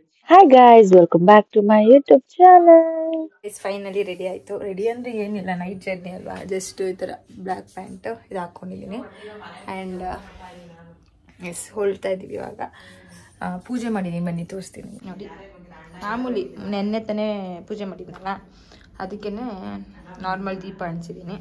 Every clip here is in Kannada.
Hi guys, welcome back to my YouTube channel. Is finally ready ಆಯಿತು ರೆಡಿ ಅಂದರೆ ಏನಿಲ್ಲ ನೈಟ್ ಜರ್ನಿ ಅಲ್ವಾ ಜಸ್ಟ್ ಈ ಥರ ಬ್ಲ್ಯಾಕ್ ಪ್ಯಾಂಟ್ ಇದು ಹಾಕ್ಕೊಂಡಿದ್ದೀನಿ ಆ್ಯಂಡ್ ಎಸ್ ಹೊಳ್ತಾ ಇದ್ದೀವಿ ಇವಾಗ ಆ, ಪೂಜೆ ಮಾಡಿದ್ದೀನಿ ಬನ್ನಿ ತೋರಿಸ್ತೀನಿ ನೋಡಿ ಮಾಮೂಲಿ ನೆನ್ನೆ ತಾನೇ ಪೂಜೆ ಮಾಡಿದ್ನಲ್ಲ ಅದಕ್ಕೇ ನಾರ್ಮಲ್ ದೀಪ ಅಣಿಸಿದ್ದೀನಿ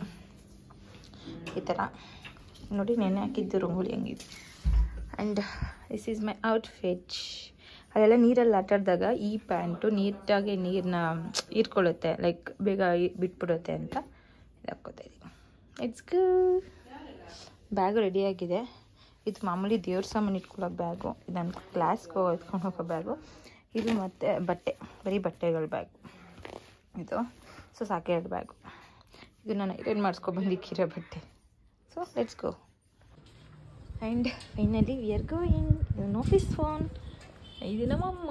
ಈ ಥರ ನೋಡಿ ನೆನ್ನೆ ಹಾಕಿದ್ದು ರಂಗೋಲಿ ಹಂಗಿದೆ and this is my outfit ಅದೆಲ್ಲ ನೀರಲ್ಲಿ ಆಟಾಡಿದಾಗ ಈ ಪ್ಯಾಂಟು ನೀಟಾಗಿ ನೀರನ್ನ ಹೀರ್ಕೊಳ್ಳುತ್ತೆ ಲೈಕ್ ಬೇಗ ಈ- ಬಿಟ್ಬಿಡುತ್ತೆ ಅಂತ ಇದು ಹಾಕ್ಕೋತಾ ಇದ್ದೀನಿ ಇಟ್ಸ್ ಗುಡ್ ಬ್ಯಾಗು ರೆಡಿಯಾಗಿದೆ ಇದು ಮಾಮೂಲಿ ದೇವ್ರ ಸಾಮಾನು ಇಟ್ಕೊಳ್ಳೋ ಬ್ಯಾಗು ಇದು ನನ್ನ ಕ್ಲಾಸ್ಗೆ ಹೋಗೋ ಎತ್ಕೊಂಡು ಹೋಗೋ ಬ್ಯಾಗು ಇದು ಮತ್ತು ಬಟ್ಟೆ ಬರೀ ಬಟ್ಟೆಗಳ ಬ್ಯಾಗು ಇದು ಸೊ ಸಾಕೆ ಎರಡು ಬ್ಯಾಗು ಇದು ನಾನು ಐರನ್ ಮಾಡಿಸ್ಕೊಬಂದಿಕ್ಕಿರೋ ಬಟ್ಟೆ so let's go and finally we are going no ಫಿಸ್ ಫೋನ್ ಇದು ನಮ್ಮಮ್ಮ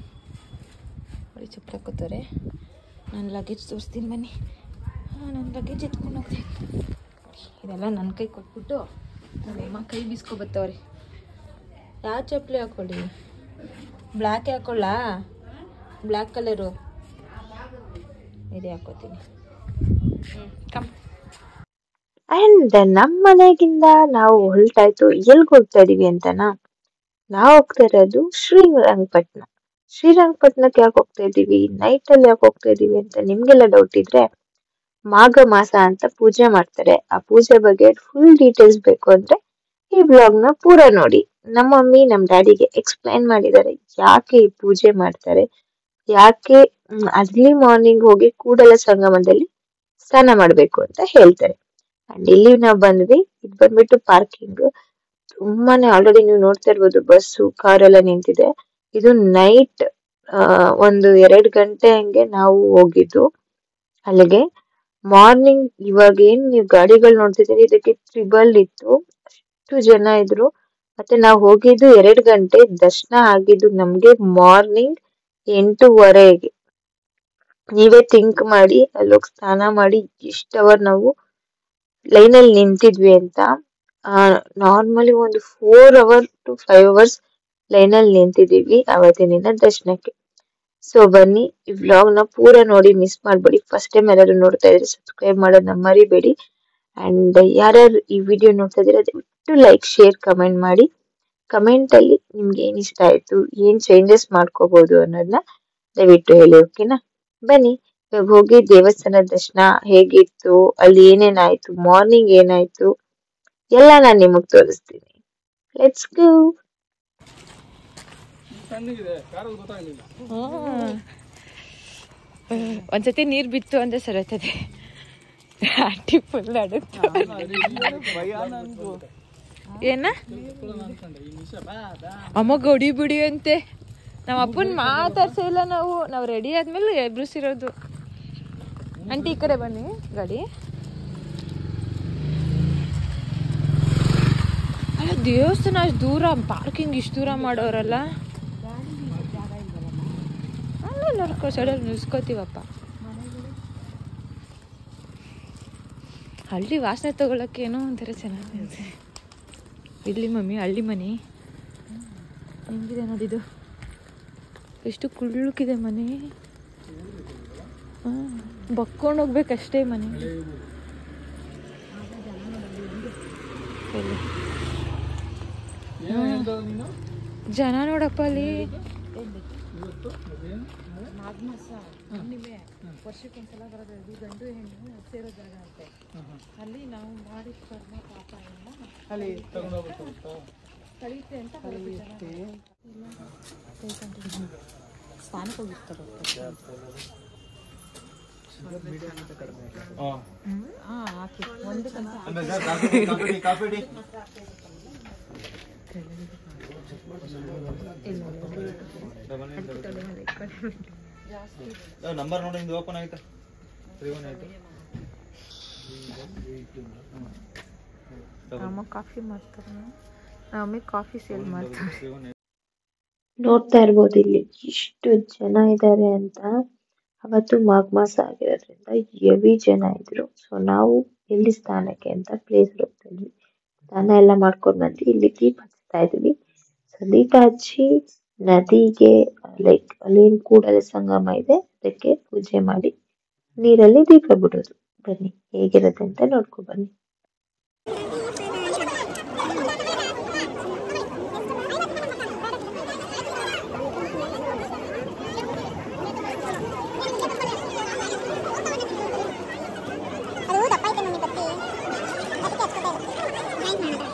ಬರೀ ಚಪ್ಪಲಿ ಹಾಕೋತಾರೆ ನಾನು ಲಗೇಜ್ ತೋರಿಸ್ತೀನಿ ಬನ್ನಿ ಹಾಂ ನನ್ನ ಲಗೇಜ್ ಎತ್ಕೊಂಡು ಹೋಗ್ತಾ ಇದ್ದೀನಿ ಇದೆಲ್ಲ ನನ್ನ ಕೈ ಕೊಟ್ಬಿಟ್ಟು ನಮ್ಮಮ್ಮ ಕೈ ಬೀಸ್ಕೊಬತ್ತವ್ರೆ ಯಾವ ಚಪ್ಪಲಿ ಹಾಕೊಳ್ಳಿ ಬ್ಲ್ಯಾಕ್ ಹಾಕೊಳ್ಳಾ ಬ್ಲ್ಯಾಕ್ ಕಲರು ಇದೇ ಹಾಕೋತೀನಿ ಹ್ಞೂ ಕಮ್ ಅಂಡ್ ನಮ್ಮ ಮನೆಗಿಂದ ನಾವು ಹೊರಟಾಯ್ತು ಎಲ್ಗ್ ಹೋಗ್ತಾ ಇದೀವಿ ಅಂತನಾ ನಾವು ಹೋಗ್ತಾ ಇರೋದು ಶ್ರೀರಂಗಪಟ್ಟಣ ಶ್ರೀರಂಗಪಟ್ಟಣಕ್ಕೆ ಯಾಕೆ ಹೋಗ್ತಾ ಇದೀವಿ ನೈಟ್ ಅಲ್ಲಿ ಯಾಕೆ ಹೋಗ್ತಾ ಇದೀವಿ ಅಂತ ನಿಮ್ಗೆಲ್ಲ ಡೌಟ್ ಇದ್ರೆ ಮಾಘ ಮಾಸ ಅಂತ ಪೂಜೆ ಮಾಡ್ತಾರೆ ಆ ಪೂಜೆ ಬಗ್ಗೆ ಫುಲ್ ಡೀಟೇಲ್ಸ್ ಬೇಕು ಅಂದ್ರೆ ಈ ಬ್ಲಾಗ್ ನ ಪೂರ ನೋಡಿ ನಮ್ಮ ಮಮ್ಮಿ ನಮ್ ಡ್ಯಾಡಿಗೆ ಎಕ್ಸ್ಪ್ಲೈನ್ ಮಾಡಿದ್ದಾರೆ ಯಾಕೆ ಈ ಪೂಜೆ ಮಾಡ್ತಾರೆ ಯಾಕೆ ಅರ್ಲಿ ಮಾರ್ನಿಂಗ್ ಹೋಗಿ ಕೂಡಲ ಸಂಗಮದಲ್ಲಿ ಸ್ನಾನ ಮಾಡ್ಬೇಕು ಅಂತ ಹೇಳ್ತಾರೆ ಅಂಡ್ ಇಲ್ಲಿ ನಾವು ಬಂದ್ವಿ ಇದು ಬಂದ್ಬಿಟ್ಟು ಪಾರ್ಕಿಂಗ್ ತುಂಬಾನೇ ಆಲ್ರೆಡಿ ನೀವು ನೋಡ್ತಾ ಇರ್ಬೋದು ಬಸ್ಸು ಕಾರ್ ಎಲ್ಲ ನಿಂತಿದೆ ಇದು ನೈಟ್ ಒಂದು ಎರಡ್ ಗಂಟೆ ಹಂಗೆ ನಾವು ಹೋಗಿದ್ದು ಅಲ್ಲಿಗೆ ಮಾರ್ನಿಂಗ್ ಇವಾಗ ಏನ್ ನೀವು ಗಾಡಿಗಳು ನೋಡ್ತಿದ್ದೀರಿ ಇದಕ್ಕೆ ತ್ರಿಬಲ್ ಇತ್ತು ಅಷ್ಟು ಜನ ಇದ್ರು ಮತ್ತೆ ನಾವು ಹೋಗಿದ್ದು ಎರಡ್ ಗಂಟೆ ದರ್ಶನ ಆಗಿದ್ದು ನಮ್ಗೆ ಮಾರ್ನಿಂಗ್ ಎಂಟೂವರೆಗೆ ನೀವೇ ಥಿಂಕ್ ಮಾಡಿ ಅಲ್ಲೋಗಿ ಸ್ನಾನ ಮಾಡಿ ಎಷ್ಟು ಅವರ್ ನಾವು ಲೈನ್ ಅಲ್ಲಿ ನಿಂತಿದ್ವಿ ಅಂತ ನಾರ್ಮಲಿ ಒಂದು four hour two five hours line ಅಲ್ಲಿ ನಿಂತಿದೀವಿ ಅವತ್ತಿನ ದಿನ ದರ್ಶನಕ್ಕೆ ಸೊ ಬನ್ನಿ ಈ ವ್ಲಾಗ್ ನ ಪೂರ ನೋಡಿ ಮಿಸ್ ಮಾಡ್ಬೇಡಿ ಫಸ್ಟ್ ಟೈಮ್ ಯಾರಾದ್ರು ನೋಡ್ತಾ ಇದ್ರೆ ಸಬ್ಸ್ಕ್ರೈಬ್ ಮಾಡೋದನ್ನ ಮರಿಬೇಡಿ ಅಂಡ್ ಯಾರ್ಯಾರು ಈ ವಿಡಿಯೋ ನೋಡ್ತಾ ಇದ್ರೆ ದಯವಿಟ್ಟು ಲೈಕ್ ಶೇರ್ ಕಮೆಂಟ್ ಮಾಡಿ ಕಮೆಂಟ್ ಅಲ್ಲಿ ನಿಮ್ಗೆ ಏನ್ ಇಷ್ಟ ಆಯ್ತು ಏನ್ ಚೇಂಜಸ್ ಮಾಡ್ಕೋಬಹುದು ಅನ್ನೋದನ್ನ ದಯವಿಟ್ಟು ಹೇಳಿ ಓಕೆನಾ ಬನ್ನಿ ಇವಾಗ ಹೋಗಿ ದೇವಸ್ಥಾನ ದರ್ಶನ ಹೇಗಿತ್ತು ಅಲ್ಲಿ ಏನೇನಾಯ್ತು ಮಾರ್ನಿಂಗ್ ಏನಾಯ್ತು ಎಲ್ಲ ನಾನು ನಿಮಗ್ ತೋರಿಸ್ತೀನಿ ಲೆಟ್ಸ್ ಗೋ ಒಂದ್ಸತಿ ನೀರು ಬಿತ್ತು ಅಂದ್ರೆ ಸರೋತದೆ ಆಂಟಿ ಫುಲ್ ಅಡುತ್ತೆ ಏನ ಅಮ್ಮ ಗಡಿ ಬಿಡಿ ಅಂತೆ ನಮ್ಮ ಅಪ್ಪನ ಮಾತಾಡ್ಸೇ ಇಲ್ಲ ನಾವು ನಾವು ರೆಡಿ ಆದ್ಮೇಲೆ ಎಬ್ರಿಸಿರೋದು ಆಂಟಿ ಈ ಕಡೆ ಬನ್ನಿ ಗಾಡಿ ಅಲ್ಲ ದೇವಸ್ಥಾನ ಅಷ್ಟು ದೂರ ಪಾರ್ಕಿಂಗ್ ಇಷ್ಟು ದೂರ ಮಾಡೋರಲ್ಲ ಅಲ್ಲ ನೋಡ್ಕೊ ಸೈಡಲ್ಲಿ ನಿಲ್ಸ್ಕೋತೀವಪ್ಪ ಹಳ್ಳಿ ವಾಸನೆ ತಗೊಳಕ್ಕೆ ಏನೋ ಒಂಥರ ಚೆನ್ನಾಗಿದೆ ಇಲ್ಲಿ ಮಮ್ಮಿ ಹಳ್ಳಿ ಮನೆ ಹೆಂಗಿದೆ ನೋಡಿದು ಎಷ್ಟು ಕುಳ್ಳುಕಿದೆ ಮನೆ ಹಾಂ ಬಕ್ಕೊಂಡು ಹೋಗ್ಬೇಕಷ್ಟೇ ಮನೆ ಎಲ್ಲಿ? ಜನ ನೋಡಪ್ಪ ಅಲ್ಲಿ ನಂಬರ್ ನೋಡಿ ಇದು ಓಪನ್ ಆಯ್ತಾ ತ್ರೀ ಒನ್ ಆಯ್ತು ಅಮ್ಮ ಕಾಫಿ ಮಾಡ್ತಾರೆ ಮಮ್ಮಿ ಕಾಫಿ ಸೇಲ್ ಮಾಡ್ತಾರೆ ತ್ರೀ ಒನ್ ನೋಡ್ತಾ ಇರ್ಬೋದು ಇಲ್ಲಿ ಎಷ್ಟು ಜನ ಇದ್ದಾರೆ ಅಂತ ಅವತ್ತು ಮಾಘ ಮಾಸ ಆಗಿರೋದ್ರಿಂದ ಹೆವಿ ಜನ ಇದ್ರು ಸೊ ನಾವು ಎಲ್ಲಿ ಸ್ನಾನಕ್ಕೆ ಅಂತ ಪ್ಲೇಸ್ ಹೋಗ್ತಾ ಇದ್ವಿ ಸ್ನಾನ ಎಲ್ಲ ಮಾಡ್ಕೊಂಡ್ ಬಂದು ಇಲ್ಲಿ ದೀಪ ಹಚ್ತಾ ಇದ್ವಿ ಸೊ ದೀಪ ಹಚ್ಚಿ ನದಿಗೆ ಲೈಕ್ ಅಲ್ಲಿ ಕೂಡಲ ಸಂಗಮ ಇದೆ ಅದಕ್ಕೆ ಪೂಜೆ ಮಾಡಿ ನೀರಲ್ಲಿ ದೀಪ ಬಿಡೋದು ಬನ್ನಿ ಹೇಗಿರುತ್ತೆ ಅಂತ ನೋಡ್ಕೊ ಬನ್ನಿ ಅದು ದಪ್ಪ ಐತೆ ಮಮ್ಮಿ ಬತ್ತಿ ಅದಕ್ಕೆ ಹಚ್ಕೋತಾ ಇಲ್ಲ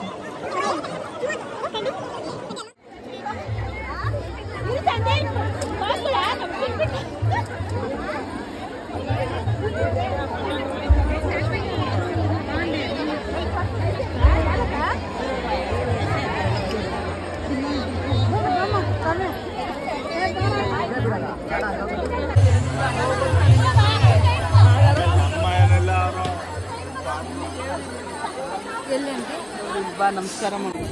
ಬಾ ನಮಸ್ಕಾರ ಮಾಡಿ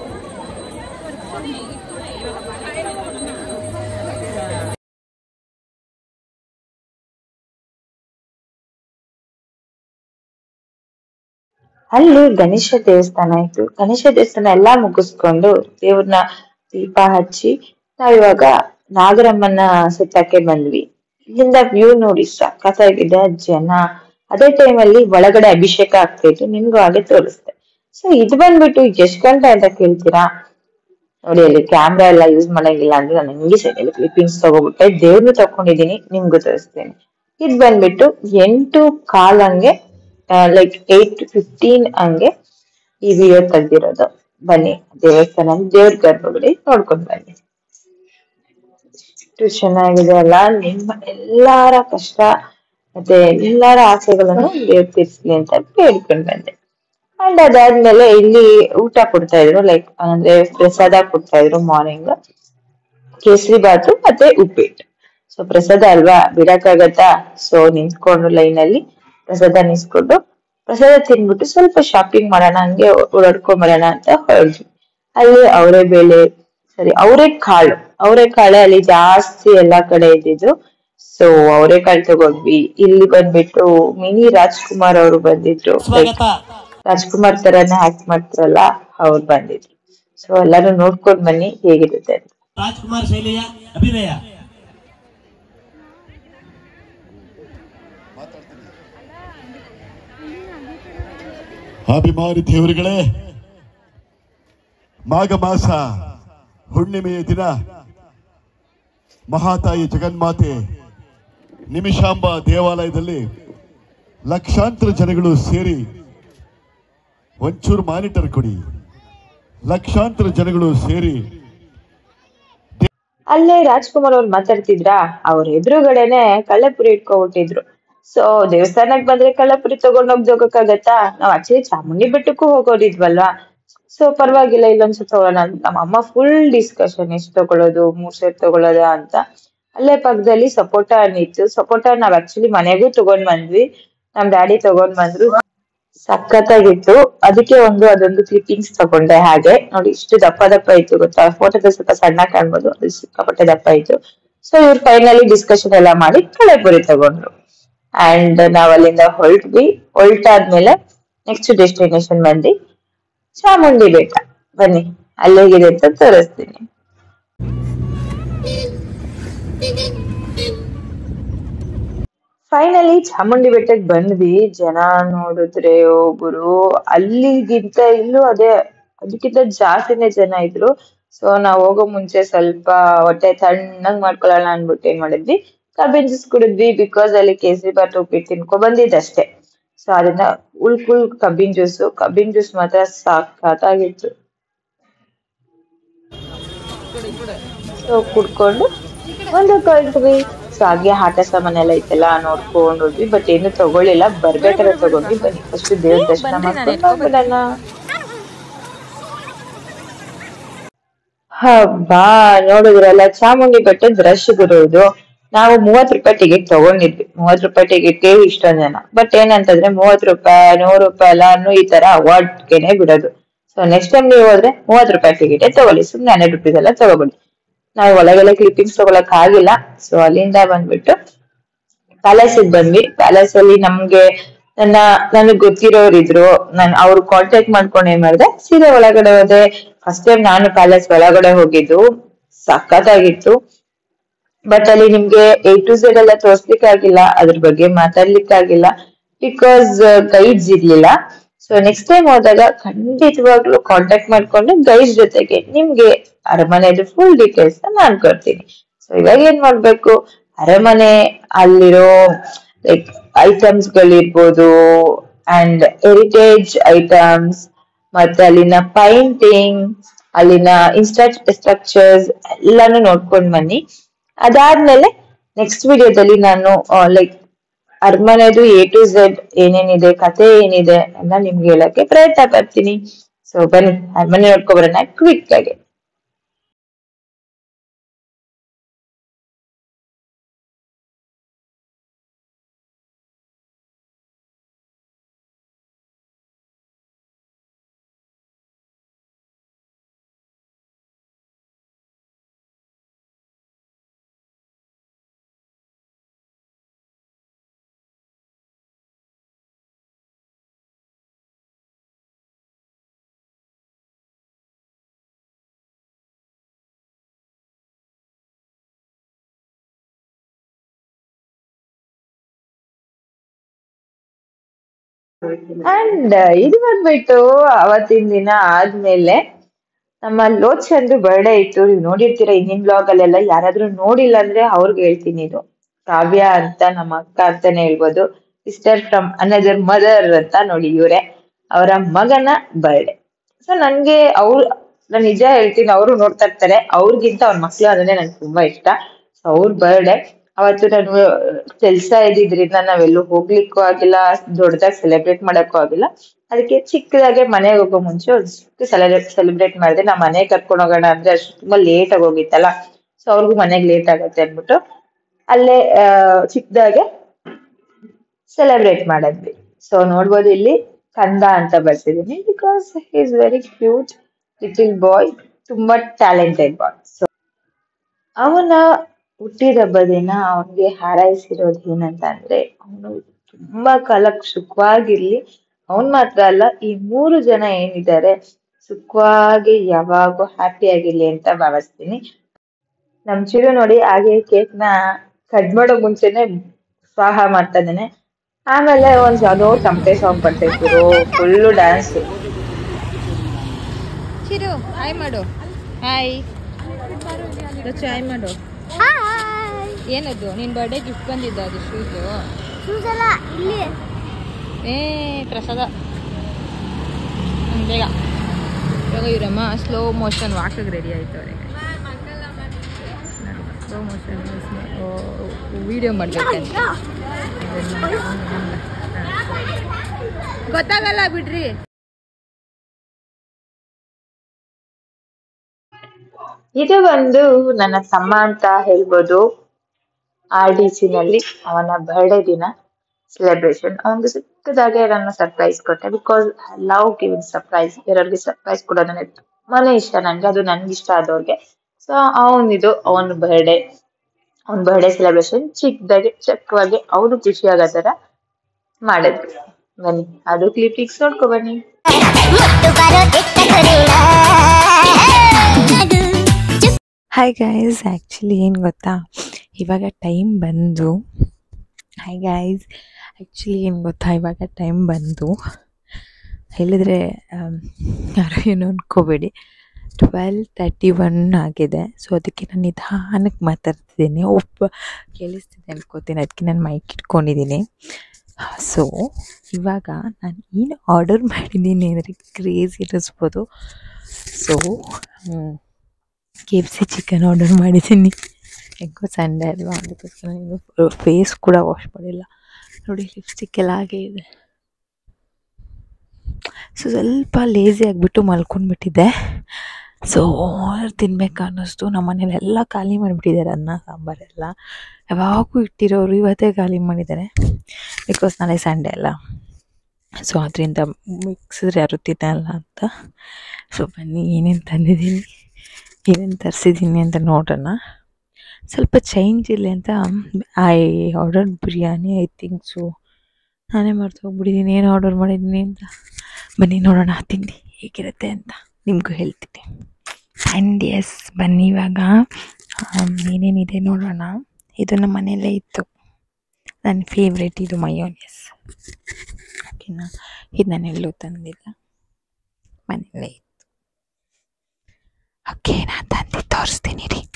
ಅಲ್ಲಿ ಗಣೇಶ ದೇವಸ್ಥಾನ ಇತ್ತು ಗಣೇಶ ದೇವಸ್ಥಾನ ಎಲ್ಲಾ ಮುಗಿಸ್ಕೊಂಡು ದೇವ್ರನ್ನ ದೀಪ ಹಚ್ಚಿ ನಾವಿವಾಗ ನಾಗರಮ್ಮನ ಸುತ್ತಕ್ಕೆ ಬಂದ್ವಿ ಇಲ್ಲಿಂದ ವ್ಯೂ ನೋಡಿ ಸಖತ್ತಾಗಿದೆ ಜನ ಅದೇ ಟೈಮಲ್ಲಿ ಒಳಗಡೆ ಅಭಿಷೇಕ ಆಗ್ತಿತ್ತು ನಿಮ್ಗೂ ಹಾಗೆ ತೋರಿಸ್ದೆ ಸೊ ಇದು ಬಂದ್ಬಿಟ್ಟು ಎಷ್ಟ್ ಗಂಟೆ ಅಂತ ಕೇಳ್ತೀರಾ ನೋಡಿ ಅಲ್ಲಿ ಕ್ಯಾಮ್ರಾ ಎಲ್ಲ ಯೂಸ್ ಮಾಡಂಗಿಲ್ಲ ಅಂದ್ರೆ ನಾನು ಹಿಂಗೆ ಸೈಡಲ್ಲಿ ಕ್ಲಿಪ್ಪಿಂಗ್ಸ್ ತಗೋಬಿಟ್ಟೆ ದೇವ್ರನ್ನು ತಕೊಂಡಿದೀನಿ ನಿಮ್ಗೂ ತೋರಿಸ್ತೇನೆ ಇದ್ ಬಂದ್ಬಿಟ್ಟು ಎಂಟು ಕಾಲ್ ಹಂಗೆ ಲೈಕ್ ಏಟ್ ಫಿಫ್ಟೀನ್ ಹಂಗೆ ಈ ವಿಡಿಯೋ ತೆಗ್ದಿರೋದು ಬನ್ನಿ ದೇವಸ್ಥಾನ ದೇವ್ರ ಗರ್ಭಗುಡಿ ನೋಡ್ಕೊಂಡ್ ಬನ್ನಿ ಎಷ್ಟು ಚೆನ್ನಾಗಿದೆ ಅಲ್ಲ ನಿಮ್ಮ ಎಲ್ಲಾರ ಕಷ್ಟ ಮತ್ತೆ ಎಲ್ಲಾರ ಆಸೆಗಳನ್ನು ದೇವ್ರು ತೀರ್ಸ್ಲಿ ಅಂತ ಬೇಡ್ಕೊಂಡ್ ಬಂದೆ ಅಂಡ್ ಅದಾದ್ಮೇಲೆ ಇಲ್ಲಿ ಊಟ ಕೊಡ್ತಾ ಇದ್ರು ಲೈಕ್ ಅಂದ್ರೆ ಪ್ರಸಾದ ಕೊಡ್ತಾ ಇದ್ರು ಮಾರ್ನಿಂಗ್ ಕೇಸರಿ ಬಾತು ಮತ್ತೆ ಉಪ್ಪಿಟ್ಟು ಸೊ ಪ್ರಸಾದ ಅಲ್ವಾ ಬಿಡಕ್ಕಾಗತ್ತಾ ಸೊ ನಿಂತ್ಕೊಂಡು ಲೈನ್ ಅಲ್ಲಿ ಪ್ರಸಾದ ನಿಲ್ಸ್ಕೊಂಡು ಪ್ರಸಾದ ತಿನ್ಬಿಟ್ಟು ಸ್ವಲ್ಪ ಶಾಪಿಂಗ್ ಮಾಡೋಣ ಹಂಗೆ ಓಡಾಡ್ಕೊಂಡ್ ಬರೋಣ ಅಂತ ಹೊರಡ್ವಿ ಅಲ್ಲಿ ಅವರೇ ಬೇಳೆ ಸರಿ ಅವರೇ ಕಾಳು ಅವರೇ ಕಾಳೆ ಅಲ್ಲಿ ಜಾಸ್ತಿ ಎಲ್ಲಾ ಕಡೆ ಇದ್ದಿದ್ದು ಸೊ ಅವರೇ ಕಾಳು ತಗೊಂಡ್ವಿ ಇಲ್ಲಿ ಬಂದ್ಬಿಟ್ಟು ಮಿನಿ ರಾಜ್ಕುಮಾರ್ ಅವರು ಬಂದಿದ್ರು Like, ರಾಜ್ಕುಮಾರ್ ತರನೇ ಆಕ್ಟ್ ಮಾಡ್ತಾರಲ್ಲ ಅವ್ರು ಬಂದಿದ್ರು ಸೊ ಎಲ್ಲಾರು ನೋಡ್ಕೊಂಡ್ ಬನ್ನಿ ಹೇಗಿರುತ್ತೆ ಅಂತ ರಾಜ್ಕುಮಾರ್ ಶೈಲಿಯ ಅಭಿನಯ ಅಭಿಮಾನಿ ದೇವರುಗಳೇ ಮಾಘ ಮಾಸ ಹುಣ್ಣಿಮೆಯ ದಿನ ಮಹಾತಾಯಿ ಜಗನ್ಮಾತೆ ನಿಮಿಷಾಂಬ ದೇವಾಲಯದಲ್ಲಿ ಲಕ್ಷಾಂತರ ಜನಗಳು ಸೇರಿ ಒಂಚೂರು ಮಾನಿಟರ್ ಕೊಡಿ ಲಕ್ಷಾಂತರ ಜನಗಳು ಸೇರಿ ಅಲ್ಲೇ ರಾಜ್ಕುಮಾರ್ ಅವ್ರು ಮಾತಾಡ್ತಿದ್ರಾ ಅವ್ರ ಎದುರುಗಡೆನೆ ಕಳ್ಳಪುರಿ ಇಟ್ಕೊಬಿಟ್ಟಿದ್ರು ಸೊ ದೇವಸ್ಥಾನಕ್ ಬಂದ್ರೆ ಕಳ್ಳಪುರಿ ತಗೊಂಡೋಗ್ ಹೋಗಕ್ಕಾಗತ್ತಾ ನಾವ್ ಆಕ್ಚುಲಿ ಚಾಮುಂಡಿ ಬೆಟ್ಟಕ್ಕೂ ಹೋಗೋದಿದ್ವಲ್ವಾ ಸೊ ಪರವಾಗಿಲ್ಲ ಇಲ್ಲೊಂದ್ಸತಿ ತಗೊಳ್ಳೋಣ ಅಂತ ನಮ್ಮ ಅಮ್ಮ ಫುಲ್ ಡಿಸ್ಕಷನ್ ಎಷ್ಟ್ ತಗೊಳ್ಳೋದು ಮೂರ್ ಸೆಟ್ ತಗೊಳ್ಳೋದ ಅಂತ ಅಲ್ಲೇ ಪಕ್ಕದಲ್ಲಿ ಸಪೋಟ ಹಣ್ಣು ಇತ್ತು ಸಪೋಟ ನಾವ್ ಆಕ್ಚುಲಿ ಮನೆಗೂ ತಗೊಂಡ್ ಬಂದ್ವಿ ನಮ್ ಡ್ಯಾಡಿ ತಗೊಂಡ್ ಬಂದ್ರು ಸಖತ್ತಾಗಿತ್ತು ಅದಕ್ಕೆ ಒಂದು ಅದೊಂದು ಕ್ಲಿಪ್ಪಿಂಗ್ಸ್ ತಗೊಂಡೆ ಹಾಗೆ ನೋಡಿ ಇಷ್ಟು ದಪ್ಪ ದಪ್ಪ ಇತ್ತು ಗೊತ್ತಾ ಫೋಟೋದಲ್ಲಿ ಸ್ವಲ್ಪ ಸಣ್ಣ ಕಾಣ್ಬೋದು ಅದು ಸಿಕ್ಕಾಪಟ್ಟೆ ದಪ್ಪ ಇತ್ತು ಸೊ ಇವ್ರು ಫೈನಲಿ ಡಿಸ್ಕಷನ್ ಎಲ್ಲ ಮಾಡಿ ಕಳೆಪುರಿ ತಗೊಂಡ್ರು ಅಂಡ್ ನಾವ್ ಅಲ್ಲಿಂದ ಹೊರಟ್ವಿ ಹೊರಟಾದ್ಮೇಲೆ ನೆಕ್ಸ್ಟ್ ಡೆಸ್ಟಿನೇಷನ್ ಬಂದು ಚಾಮುಂಡಿ ಬೆಟ್ಟ ಬನ್ನಿ ಅಲ್ಲೇಗಿದೆ ಅಂತ ತೋರಿಸ್ತೀನಿ ಫೈನಲಿ ಚಾಮುಂಡಿ ಬೆಟ್ಟಕ್ಕೆ ಬಂದ್ವಿ ಜನ ನೋಡಿದ್ರೆ ಒಬ್ರು ಅಲ್ಲಿಗಿಂತ ಇಲ್ಲೂ ಅದೇ ಅದಕ್ಕಿಂತ ಜಾಸ್ತಿನೇ ಜನ ಇದ್ರು ಸೊ ನಾವ್ ಹೋಗೋ ಮುಂಚೆ ಸ್ವಲ್ಪ ಹೊಟ್ಟೆ ತಣ್ಣಗ್ ಮಾಡ್ಕೊಳ್ಳೋಣ ಅನ್ಬಿಟ್ಟು ಏನ್ ಮಾಡಿದ್ವಿ ಕಬ್ಬಿನ ಜ್ಯೂಸ್ ಕುಡಿದ್ವಿ ಬಿಕಾಸ್ ಅಲ್ಲಿ ಕೇಸರಿ ಬಾತ್ ಉಪ್ಪಿಟ್ಟು ತಿನ್ಕೊ ಬಂದಿದ್ದಷ್ಟೇ ಸೊ ಅದನ್ನ ಉಳ್ ಫುಲ್ ಕಬ್ಬಿನ ಜ್ಯೂಸ್ ಕಬ್ಬಿನ ಜ್ಯೂಸ್ ಮಾತ್ರ ಸಾಕಾಗಿತ್ತು ಸೊ ಕುಡ್ಕೊಂಡು ಮುಂದಕ್ಕೆ ಹೊರಟ್ವಿ ಸೊ ಹಾಗೆ ಆಟ ಸಾಮಾನೆಲ್ಲ ಐತೆಲ್ಲ ನೋಡ್ಕೊಂಡು ಹೋದ್ವಿ ಬಟ್ ಏನು ತಗೊಳ್ಳಿಲ್ಲ ಬರ್ಬೇಕಾದ್ರೆ ತಗೊಂಡ್ವಿ ಬನ್ನಿ ಫಸ್ಟ್ ದೇವ್ರ ದರ್ಶನ ಮಾಡ್ಕೊಂಡು ಹೋಗ್ಬಿಡೋಣ ಹಬ್ಬಾ ನೋಡಿದ್ರಲ್ಲ ಚಾಮುಂಡಿ ಬೆಟ್ಟದ ರಶ್ ಬರೋದು ನಾವು ಮೂವತ್ ರೂಪಾಯಿ ಟಿಕೆಟ್ ತಗೊಂಡಿದ್ವಿ ಮೂವತ್ ರೂಪಾಯಿ ಟಿಕೆಟ್ಗೆ ಇಷ್ಟೊಂದ್ ಜನ ಬಟ್ ಏನಂತಂದ್ರೆ ಮೂವತ್ ರೂಪಾಯಿ ನೂರು ರೂಪಾಯಿ ಎಲ್ಲಾನು ಈ ತರ ಅವಾರ್ಡ್ಗೆನೆ ಬಿಡೋದು ಸೊ ನೆಕ್ಸ್ಟ್ ಟೈಮ್ ನೀವು ಹೋದ್ರೆ ಮೂವತ್ ರೂಪಾಯಿ ಟಿಕೆಟ್ ತಗೊಳ್ಳಿ ಸುಮ್ನೆ ಹನ್ನೆರಡು ರುಪೀಸ್ ಎಲ್ಲ ತಗೋಬೇಡಿ ನಾವು ಒಳಗೆಲ್ಲ ಕ್ಲಿಪ್ಪಿಂಗ್ಸ್ ತಗೊಳಕ್ ಆಗಿಲ್ಲ ಸೊ ಅಲ್ಲಿಂದ ಬಂದ್ಬಿಟ್ಟು ಪ್ಯಾಲೇಸ್ ಬಂದ್ವಿ ಪ್ಯಾಲೇಸ್ ಅಲ್ಲಿ ನಮ್ಗೆ ನನ್ನ ನನಗ್ ಗೊತ್ತಿರೋರು ಇದ್ರು ನಾನು ಅವ್ರು ಕಾಂಟ್ಯಾಕ್ಟ್ ಮಾಡ್ಕೊಂಡು ಏನ್ ಮಾಡಿದೆ ಸೀದಾ ಒಳಗಡೆ ಹೋದೆ ಫಸ್ಟ್ ಟೈಮ್ ನಾನು ಪ್ಯಾಲೇಸ್ ಒಳಗಡೆ ಹೋಗಿದ್ದು ಸಖತ್ತಾಗಿತ್ತು ಬಟ್ ಅಲ್ಲಿ ನಿಮ್ಗೆ ಎ ಟು ಝೆಡ್ ಎಲ್ಲ ತೋರ್ಸ್ಲಿಕ್ಕಾಗಿಲ್ಲ ಅದ್ರ ಬಗ್ಗೆ ಮಾತಾಡ್ಲಿಕ್ಕಾಗಿಲ್ಲ ಬಿಕಾಸ್ ಗೈಡ್ಸ್ ಇರ್ಲಿಲ್ಲ ಸೊ ನೆಕ್ಸ್ಟ್ ಟೈಮ್ ಹೋದಾಗ ಖಂಡಿತವಾಗ್ಲೂ ಕಾಂಟ್ಯಾಕ್ಟ್ ಮಾಡ್ಕೊಂಡು ಗೈಡ್ ಜೊತೆಗೆ ನಿಮ್ಗೆ ಅರಮನೆದು ಫುಲ್ ಡೀಟೇಲ್ಸ್ ನಾನ್ ಕೊಡ್ತೀನಿ ಸೊ ಇವಾಗ ಏನ್ ಮಾಡ್ಬೇಕು ಅರಮನೆ ಅಲ್ಲಿರೋ ಲೈಕ್ ಐಟಮ್ಸ್ ಗಳಿರ್ಬೋದು ಅಂಡ್ ಹೆರಿಟೇಜ್ ಐಟಮ್ಸ್ ಮತ್ತೆ ಅಲ್ಲಿನ ಪೈಂಟಿಂಗ್ ಅಲ್ಲಿನ ಸ್ಟ್ರಕ್ಚರ್ಸ್ ಎಲ್ಲಾನು ನೋಡ್ಕೊಂಡ್ ಬನ್ನಿ ಅದಾದ್ಮೇಲೆ ನೆಕ್ಸ್ಟ್ ವಿಡಿಯೋದಲ್ಲಿ ನಾನು ಲೈಕ್ ಅರಮನೆದು ಎ ಟು ಝೆಡ್ ಏನೇನಿದೆ ಕತೆ ಏನಿದೆ ಅಂತ ನಿಮ್ಗೆ ಹೇಳಕ್ಕೆ ಪ್ರಯತ್ನ ಪಡ್ತೀನಿ ಸೊ ಬನ್ನಿ ಅರಮನೆ ನೋಡ್ಕೊಬರೋಣ ಕ್ವಿಕ್ ಆಗಿ ಅಂಡ್ ಇದು ಬಂದ್ಬಿಟ್ಟು ಅವತ್ತಿನ ದಿನ ಆದ್ಮೇಲೆ ನಮ್ಮ ಲೋಚಂದು ಬರ್ಡೇ ಇತ್ತು ನೀವು ನೋಡಿರ್ತೀರ ಹಿಂದಿನ ಬ್ಲಾಗ್ ಅಲ್ಲೆಲ್ಲ ಯಾರಾದ್ರೂ ನೋಡಿಲ್ಲ ಅಂದ್ರೆ ಅವ್ರಿಗೆ ಹೇಳ್ತೀನಿ ಇದು ಕಾವ್ಯ ಅಂತ ನಮ್ಮ ಅಕ್ಕ ಅಂತಾನೆ ಹೇಳ್ಬೋದು ಸಿಸ್ಟರ್ ಫ್ರಮ್ ಅನದರ್ ಮದರ್ ಅಂತ ನೋಡಿ ಇವ್ರೆ ಅವರ ಮಗನ ಬರ್ಡೇ ಸೊ ನನ್ಗೆ ಅವ್ರು ನಾನು ನಿಜ ಹೇಳ್ತೀನಿ ಅವರು ನೋಡ್ತಾ ಇರ್ತಾರೆ ಅವ್ರಿಗಿಂತ ಅವ್ರ ಮಕ್ಳು ಅಂದ್ರೆ ನಂಗೆ ತುಂಬಾ ಇಷ್ಟ ಸೊ ಅವ್ರ ಬರ್ಡೇ ಅವತ್ತು ನಾನು ಕೆಲ್ಸ ಇದ್ದಿದ್ರಿಂದ ನಾವೆಲ್ಲೂ ಹೋಗ್ಲಿಕ್ಕೂ ಆಗಿಲ್ಲ ದೊಡ್ಡದಾಗಿ ಸೆಲೆಬ್ರೇಟ್ ಮಾಡಕ್ಕೂ ಆಗಿಲ್ಲ ಅದಕ್ಕೆ ಚಿಕ್ಕದಾಗೆ ಮನೆಗೆ ಹೋಗೋ ಮುಂಚೆ ಒಂದು ಚಿಕ್ಕ ಸೆಲೆಬ್ರೇಟ್ ಸೆಲೆಬ್ರೇಟ್ ಮಾಡಿದೆ ನಾ ಮನೆಗೆ ಕರ್ಕೊಂಡು ಹೋಗೋಣ ಅಂದ್ರೆ ಅಷ್ಟು ತುಂಬಾ ಲೇಟ್ ಆಗಿ ಹೋಗಿತ್ತಲ್ಲ ಸೊ ಅವ್ರಿಗೂ ಮನೆಗೆ ಲೇಟ್ ಆಗತ್ತೆ ಅಂದ್ಬಿಟ್ಟು ಅಲ್ಲೇ ಆ, ಚಿಕ್ಕದಾಗೆ ಸೆಲೆಬ್ರೇಟ್ ಮಾಡಿದ್ವಿ ಸೊ ನೋಡ್ಬೋದು ಇಲ್ಲಿ ಕಂದ ಅಂತ ಬರ್ಸಿದೀನಿ because is very cute little boy ತುಂಬಾ ಟ್ಯಾಲೆಂಟೆಡ್ ಬಾಯ್ ಸೊ ಅವನ ಹುಟ್ಟಿದ ಹಬ್ಬ ದಿನ ಅವನಿಗೆ ಹಾರೈಸಿರೋದು ಏನಂತ ಅಂದ್ರೆ ಅವನು ತುಂಬಾ ಕಾಲಕ್ ಸುಖವಾಗಿರ್ಲಿ ಅವನ್ ಮಾತ್ರ ಅಲ್ಲ ಈ ಮೂರು ಜನ ಏನಿದ್ದಾರೆ ಸುಖವಾಗಿ ಯಾವಾಗೂ ಹ್ಯಾಪಿ ಆಗಿರ್ಲಿ ಅಂತ ಭಾವಿಸ್ತೀನಿ ನಮ್ ಚಿರು ನೋಡಿ ಹಾಗೆ ಕೇಕ್ ನ ಕಟ್ ಮಾಡೋ ಮುಂಚೆನೆ ಸ್ವಾಹ ಮಾಡ್ತಾ ಇದ್ದಾನೆ ಆಮೇಲೆ ಒಂದ್ ಯಾವ್ದೋ ತಮಟೆ ಸಾಂಗ್ ಬರ್ತಾ ಫುಲ್ಲು ಡ್ಯಾನ್ಸ್ ಚಿರು ಹಾಯ್ ಮಾಡು ಹಾಯ್ ಹಾಯ್ ಮಾಡು ಹಾಯ್ ಏನದು ನಿನ್ ಬರ್ಡೇ ಗಿಫ್ಟ್ ಬಂದಿದ್ದ ಅದು ಶೂಸು ಶೂಸ್ ಅಲ್ಲ ಇಲ್ಲಿ ಏ ಪ್ರಸಾದ ಹ್ಮ್, ಬೇಗ ಇವಾಗ ಇವರಮ್ಮ ಸ್ಲೋ ಮೋಷನ್ ವಾಕಿಗೆ ರೆಡಿ ಆಯ್ತು ಅವರಿಗೆ ಸ್ಲೋ ಮೋಷನ್ ವಿಡಿಯೋ ಮಾಡ್ಬೇಕಂತ ಗೊತ್ತಾಗಲ್ಲ ಬಿಡ್ರಿ ಇದು ಒಂದು ನನ್ನ ತಮ್ಮ ಅಂತ ಹೇಳ್ಬೋದು ಆರ್ ಡಿ ಸಿ ನಲ್ಲಿ ಅವನ ಬರ್ಡೇ ದಿನ ಸೆಲೆಬ್ರೇಷನ್ ಅವನಿಗೆ ಸಿಕ್ಕದಾಗೆ ನಾನು ಸರ್ಪ್ರೈಸ್ ಕೊಟ್ಟೆ because I love giving surprise ಬೇರೆಯವ್ರಿಗೆ ಸರ್ಪ್ರೈಸ್ ಕೊಡೋದು ನನಗೆ ತುಂಬಾನೇ ಇಷ್ಟ ನನ್ಗೆ ಅದು ನನ್ಗೆ ಇಷ್ಟ ಆದವ್ರಿಗೆ ಸೊ ಅವನಿದು ಅವನ ಬರ್ಡೇ ಅವನ ಬರ್ಡೇ ಸೆಲೆಬ್ರೇಷನ್ ಚಿಕ್ಕದಾಗಿ ಚಕ್ಕವಾಗಿ ಅವನು ಖುಷಿ ಆಗೋ ತರ ಮಾಡಿದ್ವಿ ಬನ್ನಿ ಅದು ಕ್ಲಿಪಿಕ್ಸ್ ನೋಡ್ಕೊ ಬನ್ನಿ ಮುತ್ತು ಬರೋ ಕೆಟ್ಟ ಕೊರೆಯ ಅದು ಹಾಯ್ ಗೈಸ್ ಆ್ಯಕ್ಚುಲಿ ಏನು ಗೊತ್ತಾ ಇವಾಗ ಟೈಮ್ ಬಂದು ಹಾಯ್ ಗೈಸ್ ಆ್ಯಕ್ಚುಲಿ ಏನು ಗೊತ್ತಾ ಇವಾಗ ಟೈಮ್ ಬಂದು ಹೇಳಿದ್ರೆ ಆಮ್, ಯಾರು ಏನು ಅನ್ಕೋಬೇಡಿ ಟ್ವೆಲ್ ತರ್ಟಿ ಒನ್ ಆಗಿದೆ ಸೊ ಅದಕ್ಕೆ ನಾನು ನಿಧಾನಕ್ಕೆ ಮಾತಾಡ್ತಿದ್ದೀನಿ ಒಬ್ಬ ಕೇಳಿಸ್ತಿದೆ ಅನ್ಕೋತೀನಿ ಅದಕ್ಕೆ ನಾನು ಮೈಕ್ ಇಟ್ಕೊಂಡಿದ್ದೀನಿ ಸೊ ಇವಾಗ ನಾನು ಏನು ಆರ್ಡರ್ ಮಾಡಿದ್ದೀನಿ ಅಂದರೆ ಕ್ರೇಜಿ ಅನ್ನಿಸ್ಬೋದು so K F C chicken order ಮಾಡಿದ್ದೀನಿ ಹೆಂಗೋ ಸಂಡೇ ಅಲ್ವಾ ಅದಕ್ಕೋಸ್ಕರ ಇನ್ನು ಫೇಸ್ ಕೂಡ ವಾಶ್ ಮಾಡಿಲ್ಲ ನೋಡಿ ಲಿಪ್ಸ್ಟಿಕ್ ಎಲ್ಲ ಹಾಗೆ ಇದೆ ಸೊ ಸ್ವಲ್ಪ ಲೇಸಿ ಆಗಿಬಿಟ್ಟು ಮಲ್ಕೊಂಡ್ಬಿಟ್ಟಿದ್ದೆ ಸೊ ತಿನ್ಬೇಕು ಅನ್ನಿಸ್ತು ನಮ್ಮ ಮನೇಲೆಲ್ಲ ಖಾಲಿ ಮಾಡಿಬಿಟ್ಟಿದ್ದಾರೆ ಅನ್ನ ಸಾಂಬಾರೆಲ್ಲ ಯಾವಾಗೂ ಇಟ್ಟಿರೋರು ಇವತ್ತೇ ಖಾಲಿ ಮಾಡಿದ್ದಾರೆ ಬಿಕಾಸ್ ನಾಳೆ ಸಂಡೇ ಅಲ್ಲ ಸೊ ಅದರಿಂದ ಮಿಕ್ಸಿದ್ರೆ ಯಾರು ತಿನ್ನಲ್ಲ ಅಂತ ಸೊ ಬನ್ನಿ ಏನೇನು ತಂದಿದ್ದೀನಿ ಏನೇನು ತರಿಸಿದ್ದೀನಿ ಅಂತ ನೋಡೋಣ ಸ್ವಲ್ಪ ಚೇಂಜ್ ಇರಲಿ ಅಂತ I order biryani I think so ನಾನೇ ಮರ್ತು ಹೋಗ್ಬಿಟ್ಟಿದ್ದೀನಿ ಏನು ಆರ್ಡರ್ ಮಾಡಿದ್ದೀನಿ ಅಂತ ಬನ್ನಿ ನೋಡೋಣ ತಿಂಡಿ ಹೇಗಿರುತ್ತೆ ಅಂತ ನಿಮಗೂ ಹೇಳ್ತೀನಿ ಆ್ಯಂಡ್ ಎಸ್ ಬನ್ನಿ ಇವಾಗ ಆಮ್, ಏನೇನಿದೆ ನೋಡೋಣ ಇದು ನಮ್ಮ ಮನೆಯಲ್ಲೇ ಇತ್ತು ನನ್ನ ಫೇವ್ರೆಟ್ ಇದು ಮಯೋನೆಸ್ ಓಕೆನಾ ಇದು ನಾನು ಎಲ್ಲೂ ತಂದಿಲ್ಲ ಮನೆಯಲ್ಲೇ ಇತ್ತು ಓಕೆ ನಾನು ತಂದು ತೋರಿಸ್ತೀನಿ ರೀ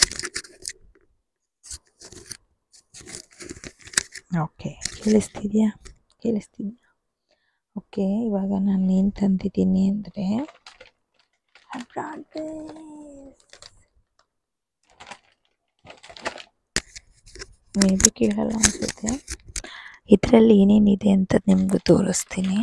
ಓಕೆ ಕೇಳಿಸ್ತಿದ್ಯಾ ಕೇಳಿಸ್ತಿದ್ಯಾ ಓಕೆ ಇವಾಗ ನಾನು ಏನು ತಂದಿದ್ದೀನಿ ಅಂದರೆ ಮೇ ಬಿ ಕೇಳಲ್ಲ ಅನಿಸುತ್ತೆ ಇದರಲ್ಲಿ ಏನೇನಿದೆ ಅಂತ ನಿಮಗೂ ತೋರಿಸ್ತೀನಿ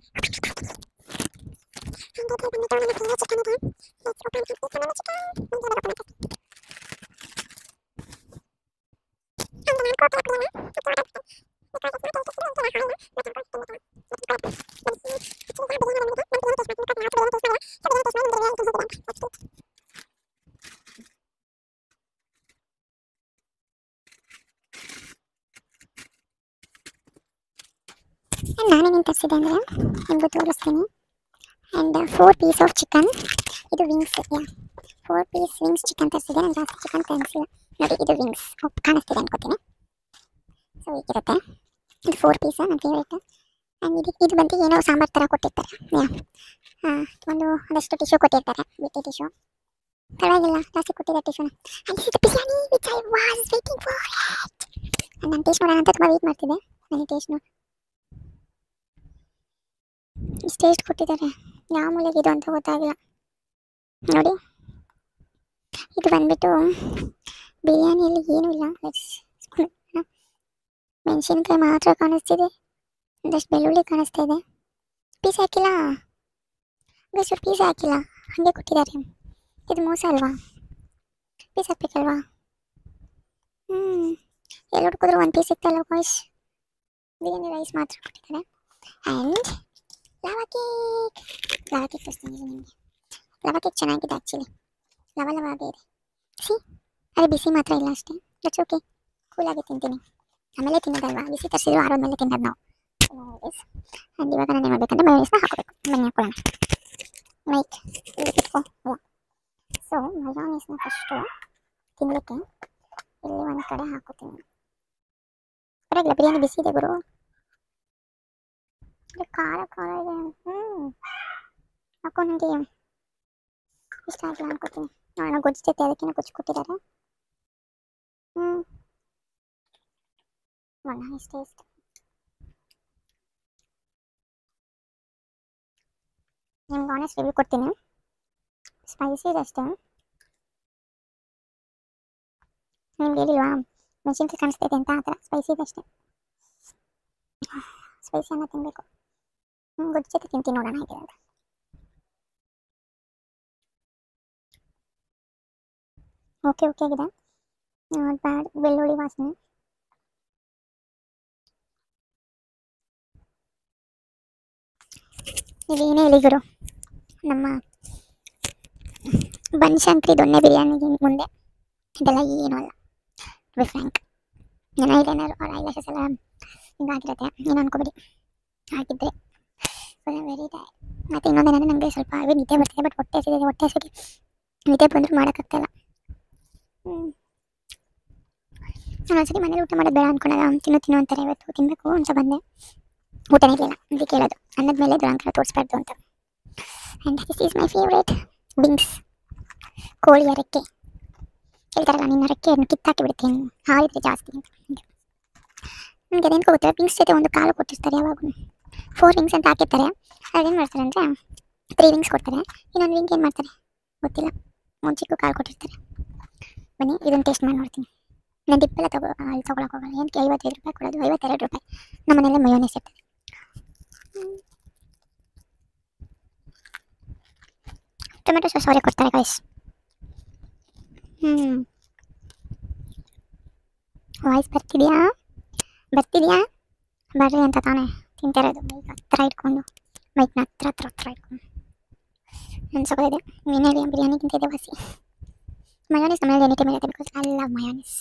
ನಾನೇನೇನು ತರಿಸಿದೆ ಅಂದರೆ ನಿಮಗೂ ತೋರಿಸ್ತೀನಿ and four piece of chicken ಇದು wings yeah four piece wings chicken ತರಿಸಿದೆ ನಾನು ಜಾಸ್ತಿ ಚಿಕನ್ ತರಿಸಿಲ್ಲ ನೋಡಿ ಇದು ವಿಂಗ್ಸ್ ಕಾಣಿಸ್ತಿದೆ ಅನ್ಕೋತೀನಿ ಸೊ ಹೀಗಿರುತ್ತೆ ಇದು ಫೋರ್ ಪೀಸ್ ನನ್ನ ಫೇವ್ರೇಟ್ ಆ್ಯಂಡ್ ಇದು ಇದು ಬಂದು ಏನೋ ಸಾಂಬಾರು ಥರ ಕೊಟ್ಟಿರ್ತಾರೆ ಯಾ ಹಾಂ ಒಂದು ಒಂದಷ್ಟು ಟಿಶ್ಯೂ ಕೊಟ್ಟಿರ್ತಾರೆ ಬಿಟ್ಟಿ ಟಿಶ್ಯೂ ಪರವಾಗಿಲ್ಲ ಜಾಸ್ತಿ ಕೊಟ್ಟಿದ್ದಾರೆ ಟಿಶ್ಯೂನ and this is biryani which I was waiting for it ನಾನು ಟೇಸ್ಟ್ ಮಾಡೋಣ ಅಂತ ತುಂಬ ವೇಟ್ ಮಾಡ್ತಿದ್ದೆ ನನಗೆ ಟೇಸ್ಟ್ ನೋಡಿ ಇಷ್ಟು ಟೇಸ್ಟ್ ಕೊಟ್ಟಿದ್ದಾರೆ ಯಾವ ಮೂಲೆಗೆ ಇದು ಅಂತ ಗೊತ್ತಾಗಿಲ್ಲ ನೋಡಿ ಇದು ಬಂದ್ಬಿಟ್ಟು ಬಿರಿಯಾನಿಯಲ್ಲಿ ಏನೂ ಇಲ್ಲ ಮೆಣಸಿನ್ಕಾಯಿ ಮಾತ್ರ ಕಾಣಿಸ್ತಿದೆ ಒಂದಷ್ಟು ಬೆಳ್ಳುಳ್ಳಿ ಕಾಣಿಸ್ತಾ ಇದೆ ಪೀಸ್ ಹಾಕಿಲ್ಲ ಒಂದಷ್ಟು ಪೀಸ್ ಹಾಕಿಲ್ಲ ಹಾಗೆ ಕೊಟ್ಟಿದ್ದಾರೆ ಇದು ಮೋಸ ಅಲ್ವಾ ಪೀಸ್ ಹಾಕ್ಬೇಕಲ್ವಾ ಹ್ಞೂ ಎಲ್ಲಿ ಹುಡ್ಕಿದ್ರು ಒಂದು ಪೀಸ್ ಸಿಗ್ತಲ್ಲ ವಾಯ್ಸ್ ಬಿರಿಯಾನಿ ರೈಸ್ ಮಾತ್ರ ಕೊಟ್ಟಿದ್ದಾರೆ and lava cake lava cake ತೋರಿಸ್ತೀನಿ ನಿಮಗೆ ಲವಾ ಕೇಕ್ ಚೆನ್ನಾಗಿದೆ ಆ್ಯಕ್ಚುಲಿ ಲವ ಲವ ಆಗೇ ಇದೆ ಸಿ ಅದೇ ಬಿಸಿ ಮಾತ್ರ ಇಲ್ಲ ಅಷ್ಟೇ ದಟ್ಸ್ ಓಕೆ ಕೂಲಾಗಿ ತಿಂತೀನಿ ಆಮೇಲೆ ತಿನ್ನೋದಲ್ವಾ ಬಿಸಿ ತರಿಸಿದ್ರು ಆರೋದ್ಮೇಲೆ ತಿನ್ನೋದು ನಾವು ಆ್ಯಂಡ್ ಇವಾಗ ನಾನು ಏನು ಮಾಡಬೇಕಂದ್ರೆ ಮಯೋನೀಸ್ನ ಹಾಕೋಬೇಕು ಬನ್ನಿ ಹಾಕೊಳ್ಳೋಣ ಮೈಕ್ ಇಟ್ಕೋ ಸೊ ಮಯೋನೀಸ್ನ ಫಸ್ಟು ತಿನ್ನಲಿಕ್ಕೆ ಇಲ್ಲಿ ಒಂದು ಕಡೆ ಹಾಕೋತೀನಿ ಪರವಾಗಿಲ್ಲ ಬಿರಿಯಾನಿ ಬಿಸಿ ಇದೆ ಗುರು ಇದು ಖಾರ ಖಾರ ಇದೆ ಹ್ಞೂ ಹಾಕೋ ನನಗೆ ಇಷ್ಟ ಆಗಿಲ್ಲ ಅನ್ಕೋತೀನಿ ನೋಡೋಣ ಗೊಜ್ಜು ಜೊತೆ ಅದಕ್ಕಿಂತ ಗೊಜ್ಜು ಕೊಟ್ಟಿದ್ದಾರೆ ಹ್ಞೂ ಒಳ್ಳೆ ಇಷ್ಟ ಇಷ್ಟ ನಿಮ್ಗೆ ಆನೆಸ್ಟ್ ರಿವ್ಯೂ ಕೊಡ್ತೀನಿ ಸ್ಪೈಸಿ ಇದೆ ಅಷ್ಟೇ ನಿಮ್ಗೆ ಹೇಳಿಲ್ವಾ ಮೆಣಸಿನ್ಕಾಯಿ ಕಾಣಿಸ್ತೈತೆ ಅಂತ ಆ ಥರ ಸ್ಪೈಸಿ ಇದೆ ಅಷ್ಟೇ ಸ್ಪೈಸಿ ಅನ್ನ ತಿನ್ನಬೇಕು ಹ್ಞೂ ಗೊಜ್ಜು ಜೊತೆ ತಿಂತೀನಿ ನೋಡೋಣ ಹೇಗಿದೆ ಅಂತ ಓಕೆ ಓಕೆ ಆಗಿದೆ ನಾಟ್ ಬ್ಯಾಡ್ ಬೆಳ್ಳುಳ್ಳಿ ವಾಸನೆ ಇದೇನೇ ಹೇಳಿ ಗುರು ನಮ್ಮ ಬನಶಂಕರಿ ದೊಣ್ಣೆ ಬಿರಿಯಾನಿಗೆ ಮುಂದೆ ಇದೆಲ್ಲ ಏನೂ ಅಲ್ಲ ಬಿ ಫ್ರ್ಯಾಂಕ್ ನನ್ನ ಐಲೈನರ್ ಅವ್ರ ಐಲಾಶಸ್ ಎಲ್ಲ ಹಿಂಗಾಗಿರುತ್ತೆ ಏನು ಅನ್ಕೋಬೇಡಿ ಹಾಗಿದ್ರೆ ವೆರಿ ಟೈರ್ ಮತ್ತು ಇನ್ನೊಂದೇನಂದ್ರೆ ನನಗೆ ಸ್ವಲ್ಪ ಅವೇ ನಿದ್ದೆ ಬರ್ತಿದೆ ಬಟ್ ಹೊಟ್ಟೆ ಹಸಿದಿದೆ ಹೊಟ್ಟೆ ಹಸಿಗೆ ನಿದ್ದೆ ಬಂದರೂ ಮಾಡೋಕ್ಕಾಗ್ತಾಯಿಲ್ಲ ಹ್ಞೂ ನಾನು ಒಂದ್ಸತಿ ಮನೇಲಿ ಊಟ ಮಾಡೋದು ಬೇಡ ಅನ್ಕೊಂಡಾಗ ತಿನ್ನು ತಿನ್ನು ಅಂತಾರೆ ಇವತ್ತು ತಿನ್ನಬೇಕು ಅಂತ ಬಂದೆ ಊಟನೇ ಇರಲಿಲ್ಲ ಅದಕ್ಕೆ ಕೇಳೋದು ಅನ್ನದ ಮೇಲೆ ದುರಂಕಾರ ತೋರಿಸ್ಬಾರ್ದು ಅಂತ and this is my favourite wings ಕೋಳಿಯ ರೆಕ್ಕೆ ಹೇಳ್ತಾರಲ್ಲ ನಿನ್ನ ರೆಕ್ಕೆಯನ್ನು ಕಿತ್ತಾಕಿ ಬಿಡ್ತೀನಿ ಹಾರಿದ್ರೆ ಜಾಸ್ತಿ ಅಂತ ನನಗೆ ಅದೇನು ಗೊತ್ತಿಲ್ಲ ವಿಂಗ್ಸ್ ಜೊತೆ ಒಂದು ಕಾಲು ಕೊಟ್ಟಿರ್ತಾರೆ ಯಾವಾಗೂ ಫೋರ್ ವಿಂಗ್ಸ್ ಅಂತ ಹಾಕಿರ್ತಾರೆ ಅದೇನು ಮಾಡ್ತಾರೆ ಅಂದರೆ ತ್ರೀ ವಿಂಗ್ಸ್ ಕೊಡ್ತಾರೆ ಇನ್ನೊಂದು ವಿಂಗ್ ಏನು ಮಾಡ್ತಾರೆ ಗೊತ್ತಿಲ್ಲ ಮುಂಚಿಕ್ಕೂ ಕಾಲು ಕೊಟ್ಟಿರ್ತಾರೆ ಬನ್ನಿ ಇದನ್ನು ಟೇಸ್ಟ್ ಮಾಡಿ ನೋಡ್ತೀನಿ ನಾನು ದಿಪ್ಪೆಲ್ಲ ತಗೋ ಅಲ್ಲಿ ತೊಗೊಳಕ್ಕೆ ಹೋಗಲ್ಲ ಏನಕ್ಕೆ ಐವತ್ತೈದು ರೂಪಾಯಿ ಕೊಡೋದು ಐವತ್ತೆರಡು ರೂಪಾಯಿ ನಮ್ಮ ಮನೇಲೆ ಮಯೋನೀಸ್ ಇರ್ತದೆ ಟೊಮೆಟೊ ಸಾಸ್ ಅವರೇ ಕೊಡ್ತಾರೆ ಗೈಸ್ ಹ್ಞೂ ವಾಯ್ಸ್ ಬರ್ತಿದ್ಯಾ ಬರ್ತಿದ್ಯಾ ಬರ್ರಿ ಅಂತ ತಾನೇ ತಿಂತಿರೋದು ಮೈಕ್ ಹತ್ರ ಇಟ್ಕೊಂಡು ಮೈಕ್ನ ಹತ್ರ ಹತ್ರ ಹತ್ರ ಇಟ್ಕೊಂಡು ಅನ್ಸೋದಿದೆ ಮೀನಲ್ಲಿ ಬಿರಿಯಾನಿಗಿಂತ ಇದೆ ವಾಸಿ ಮಯೋನೀಸ್ ನಮ್ಮಲ್ಲಿ ಎನಿ ಟೈಮ್ ಇರುತ್ತೆ because I love mayonnaise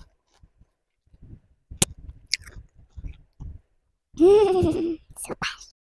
super